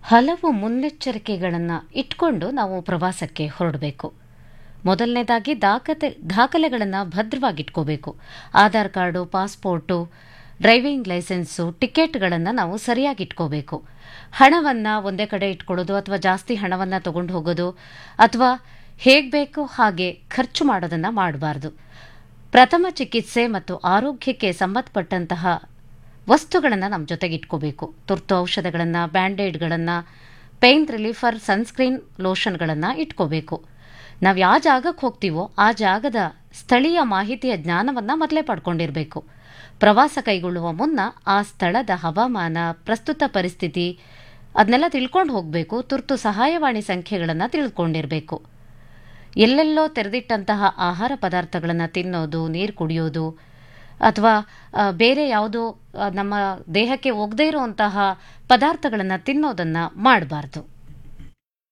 ಹಲವು ಮುನ್ನೆಚ್ಚರಿಕೆಗಳನ್ನು ಇಟ್ಕೊಂಡು ನಾವು ಪ್ರವಾಸಕ್ಕೆ ಹೊರಡಬೇಕು ಮೊದಲನೇದಾಗಿ ದಾಖತೆ ದಾಖಲೆಗಳನ್ನು ಭದ್ರವಾಗಿಟ್ಕೋಬೇಕು Aadhaar card passport driving license ಟಿಕೆಟ್ಗಳನ್ನು ನಾವು ಸರಿಯಾಗಿ ಇಟ್ಕೋಬೇಕು ಹಣವನ್ನು ಒಂದೇ ಕಡೆ ಇಟ್ಕೊಳ್ಳೋದು ಅಥವಾ ಜಾಸ್ತಿ ಹಣವನ್ನು ತಗೊಂಡು ಹೋಗೋದು ಅಥವಾ ಹೇಗೆ ಬೇಕೋ ಹಾಗೆ ಖರ್ಚು ಮಾಡೋದನ್ನು ಮಾಡಬಾರ್ದು ಪ್ರಥಮ ಚಿಕಿತ್ಸೆ ಮತ್ತು ಆರೋಗ್ಯಕ್ಕೆ ಸಂಬಂಧಪಟ್ಟಂತಹ ವಸ್ತುಗಳನ್ನು ನಮ್ಮ ಜೊತೆಗೆ ಇಟ್ಕೋಬೇಕು ತುರ್ತು ಔಷಧಗಳನ್ನು ಬ್ಯಾಂಡೇಡ್ಗಳನ್ನು ಪೇನ್ ರಿಲೀಫರ್ ಸನ್ಸ್ಕ್ರೀನ್ ಲೋಷನ್ಗಳನ್ನು ಇಟ್ಕೋಬೇಕು ನಾವು ಯಾವ ಜಾಗಕ್ಕೆ ಹೋಗ್ತೀವೋ ಆ ಜಾಗದ ಸ್ಥಳೀಯ ಮಾಹಿತಿಯ ಜ್ಞಾನವನ್ನು ಮೊದಲೇ ಪಡ್ಕೊಂಡಿರಬೇಕು ಪ್ರವಾಸ ಕೈಗೊಳ್ಳುವ ಮುನ್ನ ಆ ಸ್ಥಳದ ಹವಾಮಾನ ಪ್ರಸ್ತುತ ಪರಿಸ್ಥಿತಿ ಅದನ್ನೆಲ್ಲ ತಿಳ್ಕೊಂಡು ಹೋಗಬೇಕು ತುರ್ತು ಸಹಾಯವಾಣಿ ಸಂಖ್ಯೆಗಳನ್ನು ತಿಳ್ಕೊಂಡಿರಬೇಕು ಎಲ್ಲೆಲ್ಲೋ ತೆರೆದಿಟ್ಟಂತಹ ಆಹಾರ ಪದಾರ್ಥಗಳನ್ನು ತಿನ್ನೋದು ನೀರು ಕುಡಿಯೋದು ಅಥವಾ ಬೇರೆ ಯಾವುದೋ ನಮ್ಮ ದೇಹಕ್ಕೆ ಒಗದೇ ಇರುವಂತಹ ಪದಾರ್ಥಗಳನ್ನು ತಿನ್ನೋದನ್ನು ಮಾಡಬಾರ್ದು